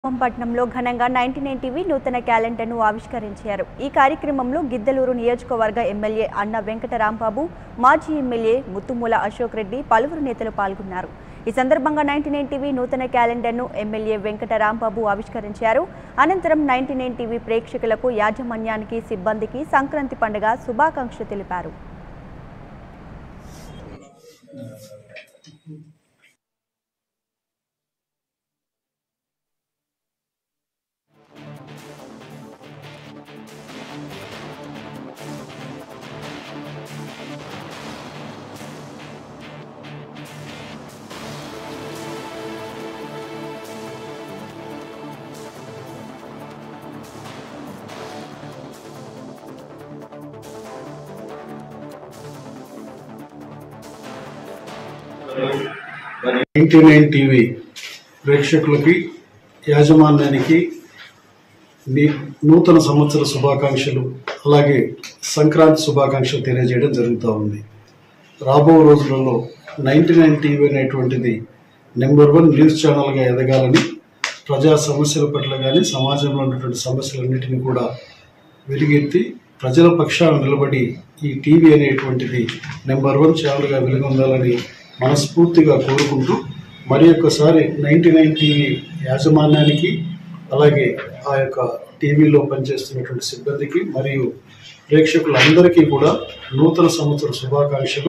పట్నంలో ఘనంగా ninety nine TV నూతన క్యాలెండర్ను ఆవిష్కరించారు ఈ కార్యక్రమంలో గిద్దలూరు నియోజకవర్గ ఎమ్మెల్యే అన్న వెంకటరాంబాబు మాజీ ఎమ్మెల్యే ముత్తుమూల అశోక్ రెడ్డి పలువురు నేతలు పాల్గొన్నారు ఈ సందర్భంగా నైన్టీ నైన్ టీవీ నూతన క్యాలెండర్ను ఎమ్మెల్యే వెంకటరాంబాబు ఆవిష్కరించారు అనంతరం నైన్టీ నైన్ టీవీ ప్రేక్షకులకు యాజమాన్యానికి సిబ్బందికి సంక్రాంతి పండుగ శుభాకాంక్షలు తెలిపారు నైన్టీ నైన్ టీవీ ప్రేక్షకులకి యాజమాన్యానికి నీ- నూతన సంవత్సర శుభాకాంక్షలు అలాగే సంక్రాంతి శుభాకాంక్షలు తెలియజేయడం జరుగుతూ ఉంది రాబో రోజులలో నైన్టీ నైన్ టీవీ అనేటువంటిది నెంబర్ వన్ న్యూస్ ఛానల్గా ఎదగాలని ప్రజా సమస్యల పట్ల కానీ సమాజంలో ఉన్నటువంటి సమస్యలన్నిటిని కూడా వెలుగెత్తి ప్రజల పక్షాన నిలబడి ఈ టీవీ అనేటువంటిది నెంబర్ వన్ ఛానల్గా వెలుగొందాలని మనస్ఫూర్తిగా కోరుకుంటూ మరి ఒక్కసారి నైంటీ నైన్ టీవీ యాజమాన్యానికి అలాగే ఆ యొక్క టీవీలో పనిచేస్తున్నటువంటి సిబ్బందికి మరియు ప్రేక్షకులందరికీ కూడా నూతన సంవత్సర శుభాకాంక్షలు